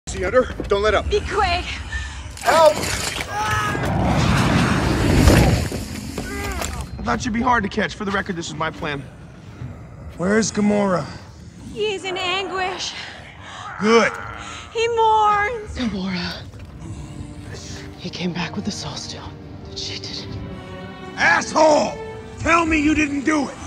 See under? Don't let up. Be quick. Help! That should be hard to catch. For the record, this is my plan. Where's Gamora? He is in anguish. Good. He mourns. Gamora. He came back with the Soul Stone. That she did it. Asshole! Tell me you didn't do it.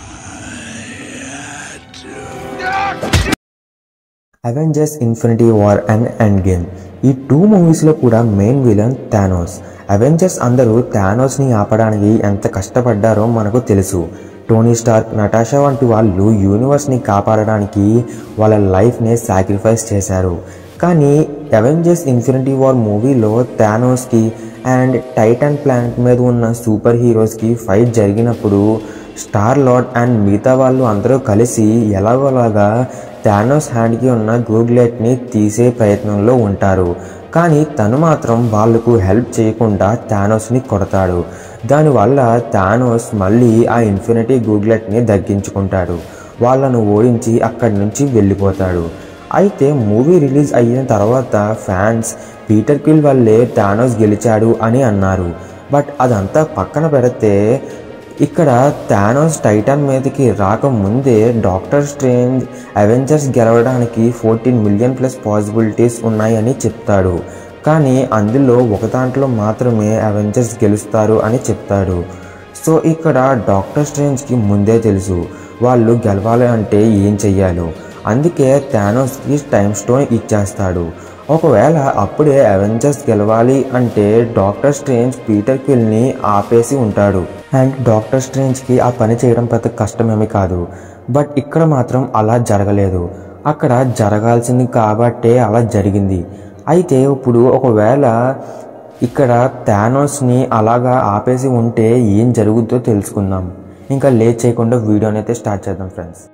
Avengers Infinity War and Endgame ఈ two మూవీస్లో కూడా main villain Thanos Avengers అందరూ థానోస్ని ఆపడానికి ఎంత కష్టపడ్డారో మనకు తెలుసు Tony Stark Natasha వంటి వాళ్ళు యూనివర్స్ని కాపాడడానికి వాళ్ళ లైఫ్ని సాక్రిఫైస్ చేశారు కానీ అవెంజర్స్ ఇన్ఫినిటీ వార్ మూవీలో థానోస్కి అండ్ టైటన్ ప్లానెట్ మీద ఉన్న సూపర్ హీరోస్కి ఫైట్ జరిగినప్పుడు స్టార్ లార్డ్ అండ్ మిగతా వాళ్ళు అందరూ కలిసి ఎలాగోలాగా థానోస్ హ్యాండ్కి ఉన్న గూగ్లెట్ని తీసే ప్రయత్నంలో ఉంటారు కానీ తను మాత్రం వాళ్లకు హెల్ప్ చేయకుండా థానోస్ని కొడతాడు దానివల్ల థానోస్ మళ్ళీ ఆ ఇన్ఫినిటీ గూగ్లెట్ని దగ్గించుకుంటాడు వాళ్ళను ఓడించి అక్కడి నుంచి వెళ్ళిపోతాడు అయితే మూవీ రిలీజ్ అయిన తర్వాత ఫ్యాన్స్ పీటర్ క్విల్ వల్లే థానోస్ గెలిచాడు అని అన్నారు బట్ అదంతా పక్కన పెడితే ఇక్కడ థానోస్ టైటాన్ మీదకి రాకముందే డాక్టర్ స్ట్రేంజ్ అవెంజర్స్ గెలవడానికి ఫోర్టీన్ మిలియన్ ప్లస్ పాసిబిలిటీస్ ఉన్నాయని చెప్తాడు కానీ అందులో ఒక దాంట్లో మాత్రమే అవెంజర్స్ గెలుస్తారు అని చెప్తాడు సో ఇక్కడ డాక్టర్ స్ట్రేంజ్కి ముందే తెలుసు వాళ్ళు గెలవాలి అంటే ఏం చెయ్యాలో అందుకే థానోస్కి టైం స్టోన్ ఇచ్చేస్తాడు ఒకవేళ అప్పుడే అవెంజర్స్ గెలవాలి అంటే డాక్టర్ స్ట్రేంజ్ పీటర్ క్విల్ని ఆపేసి ఉంటాడు అండ్ డాక్టర్ స్ట్రేంజ్కి ఆ పని చేయడం పెద్ద కష్టమేమి కాదు బట్ ఇక్కడ మాత్రం అలా జరగలేదు అక్కడ జరగాల్సింది కాబట్టే అలా జరిగింది అయితే ఇప్పుడు ఒకవేళ ఇక్కడ థానోస్ని అలాగా ఆపేసి ఉంటే ఏం జరుగుద్దో తెలుసుకుందాం ఇంకా లేట్ చేయకుండా వీడియోని అయితే స్టార్ట్ చేద్దాం ఫ్రెండ్స్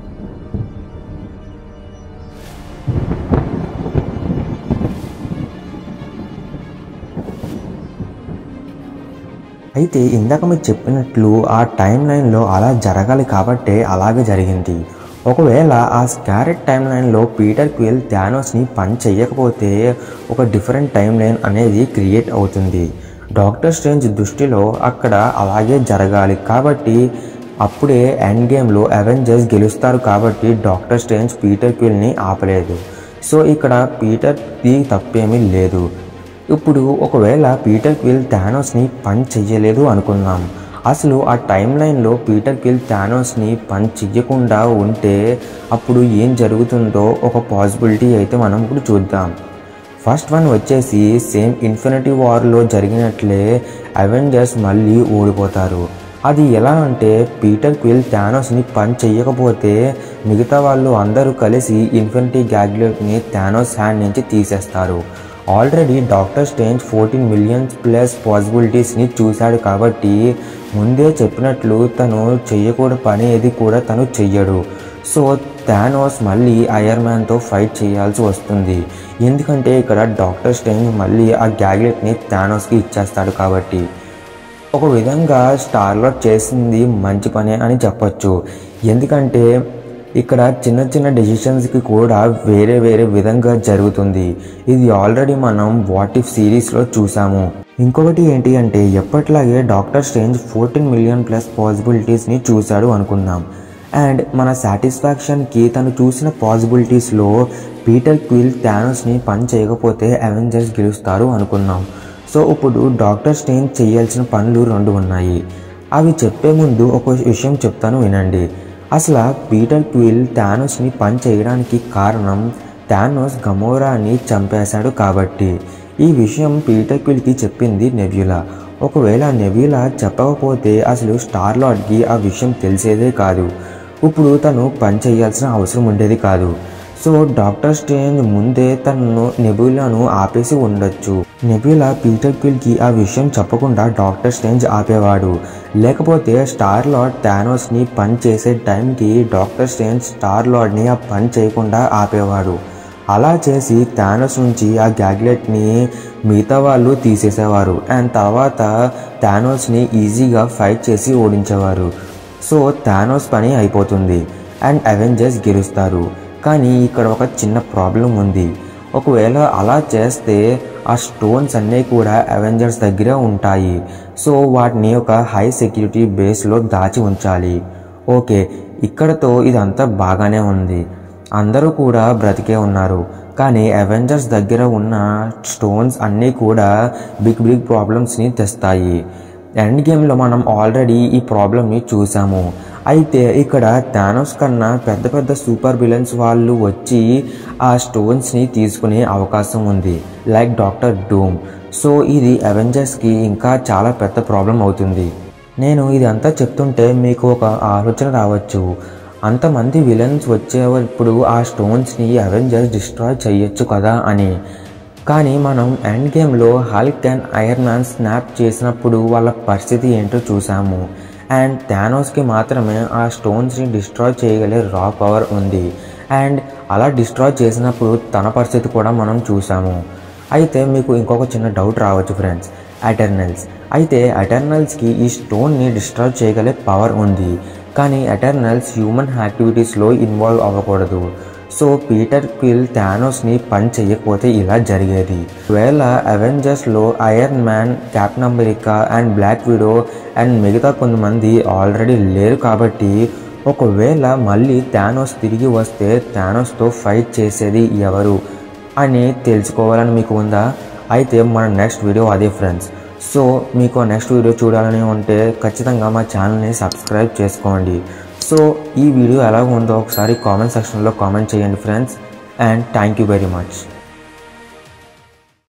అయితే ఇందాక మీరు చెప్పినట్లు ఆ టైం లైన్లో అలా జరగాలి కాబట్టే అలాగే జరిగింది ఒకవేళ ఆ స్కారెట్ టైం లైన్లో పీటర్ క్విల్ థానోస్ని పని చెయ్యకపోతే ఒక డిఫరెంట్ టైం లైన్ అనేది క్రియేట్ అవుతుంది డాక్టర్ స్ట్రేంజ్ దృష్టిలో అక్కడ అలాగే జరగాలి కాబట్టి అప్పుడే ఎండ్ గేమ్లో అవెంజర్స్ గెలుస్తారు కాబట్టి డాక్టర్ స్ట్రేంజ్ పీటర్ క్విల్ని ఆపలేదు సో ఇక్కడ పీటర్ది తప్పేమీ లేదు ఇప్పుడు ఒకవేళ పీటర్ క్విల్ థానోస్ని పని చెయ్యలేదు అనుకుందాం అసలు ఆ టైం లైన్లో పీటర్ క్విల్ థానోస్ని పని చెయ్యకుండా ఉంటే అప్పుడు ఏం జరుగుతుందో ఒక పాసిబిలిటీ అయితే మనం ఇప్పుడు చూద్దాం ఫస్ట్ వన్ వచ్చేసి సేమ్ ఇన్ఫినిటీ వార్లో జరిగినట్లే అవెంజర్స్ మళ్ళీ ఓడిపోతారు అది ఎలా అంటే పీటర్ క్విల్ థానోస్ని పని చెయ్యకపోతే మిగతా వాళ్ళు అందరూ కలిసి ఇన్ఫినిటీ గ్యాగ్లెట్ని థానోస్ హ్యాండ్ నుంచి తీసేస్తారు already doctor Strange fourteen millions plus పాసిబిలిటీస్ని చూశాడు కాబట్టి ముందే చెప్పినట్లు తను చెయ్యకూడని పని ఏది కూడా తను చెయ్యడు సో థానోస్ మళ్ళీ ఐరన్ మ్యాన్తో ఫైట్ చేయాల్సి వస్తుంది ఎందుకంటే ఇక్కడ డాక్టర్ స్ట్రేంజ్ మళ్ళీ ఆ గ్యాగ్లెట్ని థానోస్కి ఇచ్చేస్తాడు కాబట్టి ఒక విధంగా స్టార్లాట్ చేసింది మంచి పనే అని చెప్పొచ్చు ఎందుకంటే ఇక్కడ చిన్న చిన్న డెసిషన్స్కి కూడా వేరే వేరే విధంగా జరుగుతుంది ఇది ఆల్రెడీ మనం వాట్ ఇఫ్ సిరీస్లో చూసాము ఇంకొకటి ఏంటి అంటే ఎప్పట్లాగే doctor Strange fourteen million plus పాసిబిలిటీస్ని చూశాడు అనుకుందాం అండ్ మన సాటిస్ఫాక్షన్కి తను చూసిన పాసిబిలిటీస్లో పీటర్ క్విల్ థానోస్ని పని చేయకపోతే అవెంజర్స్ గెలుస్తారు అనుకున్నాం సో ఇప్పుడు డాక్టర్ స్ట్రేంజ్ చేయాల్సిన పనులు రెండు ఉన్నాయి అవి చెప్పే ముందు ఒక విషయం చెప్తాను వినండి అసలు పీటర్ క్విల్ థానోస్ని పని చేయడానికి కారణం థానోస్ గమోరాని చంపేశాడు కాబట్టి ఈ విషయం పీటర్ క్విల్కి చెప్పింది నెబ్యులా ఒకవేళ నెబ్యులా చెప్పకపోతే అసలు స్టార్ లార్డ్కి ఆ విషయం తెలిసేదే కాదు ఇప్పుడు తను పని చేయాల్సిన అవసరం ఉండేది కాదు సో డాక్టర్ స్ట్రేంజ్ ముందే తనను నెబ్యులాను ఆపేసి ఉండొచ్చు నెబ్యులా పీటర్ క్విల్కి ఆ విషయం చెప్పకుండా డాక్టర్ స్ట్రేంజ్ ఆపేవాడు లేకపోతే స్టార్ లార్డ్ థానోస్ని పని చేసే టైంకి డాక్టర్ స్ట్రేంజ్ స్టార్ లార్డ్ని ఆ పని చేయకుండా ఆపేవాడు అలా చేసి థానోస్ నుంచి ఆ గ్యాగ్లెట్ని మిగతా వాళ్ళు తీసేసేవారు అండ్ తర్వాత థానోస్ని ఈజీగా ఫైట్ చేసి ఓడించేవారు సో థానోస్ పని అయిపోతుంది అండ్ అవెంజర్స్ గెలుస్తారు కానీ ఇక్కడ ఒక చిన్న ప్రాబ్లం ఉంది ఒకవేళ అలా చేస్తే ఆ స్టోన్స్ అన్నీ కూడా అవెంజర్స్ దగ్గరే ఉంటాయి సో వాటిని ఒక హై సెక్యూరిటీ బేస్లో దాచి ఉంచాలి ఓకే ఇక్కడతో ఇదంతా బాగానే ఉంది అందరూ కూడా బ్రతికే ఉన్నారు కానీ అవెంజర్స్ దగ్గర ఉన్న స్టోన్స్ అన్నీ కూడా బిగ్ బిగ్ ప్రాబ్లమ్స్ని తెస్తాయి ఎండ్ గేమ్లో మనం ఆల్రెడీ ఈ ప్రాబ్లమ్ని చూసాము అయితే ఇక్కడ థానోస్ కన్నా పెద్ద పెద్ద సూపర్ విలన్స్ వాళ్ళు వచ్చి ఆ స్టోన్స్ని తీసుకునే అవకాశం ఉంది లైక్ డాక్టర్ డూమ్ సో ఇది అవెంజర్స్కి ఇంకా చాలా పెద్ద ప్రాబ్లం అవుతుంది నేను ఇదంతా చెప్తుంటే మీకు ఒక ఆలోచన రావచ్చు అంతమంది విలన్స్ వచ్చేటప్పుడు ఆ స్టోన్స్ని అవెంజర్స్ డిస్ట్రాయ్ చేయొచ్చు కదా అని కానీ మనం ఎండ్ గేమ్లో Hulk and Iron Man snap చేసినప్పుడు వాళ్ళ పరిస్థితి ఏంటో చూసాము అండ్ థానోస్కి మాత్రమే ఆ స్టోన్స్ని డిస్ట్రాయ్ చేయగలే రా పవర్ ఉంది అండ్ అలా డిస్ట్రాయ్ చేసినప్పుడు తన పరిస్థితి కూడా మనం చూసాము అయితే మీకు ఇంకొక చిన్న డౌట్ రావచ్చు ఫ్రెండ్స్ అటర్నల్స్ అయితే అటర్నల్స్కి ఈ స్టోన్ని డిస్ట్రాయ్ చేయగలే పవర్ ఉంది కానీ అటర్నల్స్ హ్యూమన్ యాక్టివిటీస్లో ఇన్వాల్వ్ అవ్వకూడదు సో పీటర్ క్విల్ థానోస్ని పని చేయకపోతే ఇలా జరిగేది ఒకవేళ అవెంజర్స్లో Iron Man Captain America and Black Widow and మిగతా కొంతమంది ఆల్రెడీ లేరు కాబట్టి ఒకవేళ మళ్ళీ థానోస్ తిరిగి వస్తే థానోస్తో ఫైట్ చేసేది ఎవరు అని తెలుసుకోవాలని మీకు ఉందా అయితే మన నెక్స్ట్ వీడియో అదే ఫ్రెండ్స్ సో మీకు నెక్స్ట్ వీడియో చూడాలని ఉంటే ఖచ్చితంగా మా ఛానల్ని సబ్స్క్రైబ్ చేసుకోండి సో ఈ వీడియో ఎలా ఉందో ఒకసారి కామెంట్ సెక్షన్లో కామెంట్ చేయండి friends and thank you very much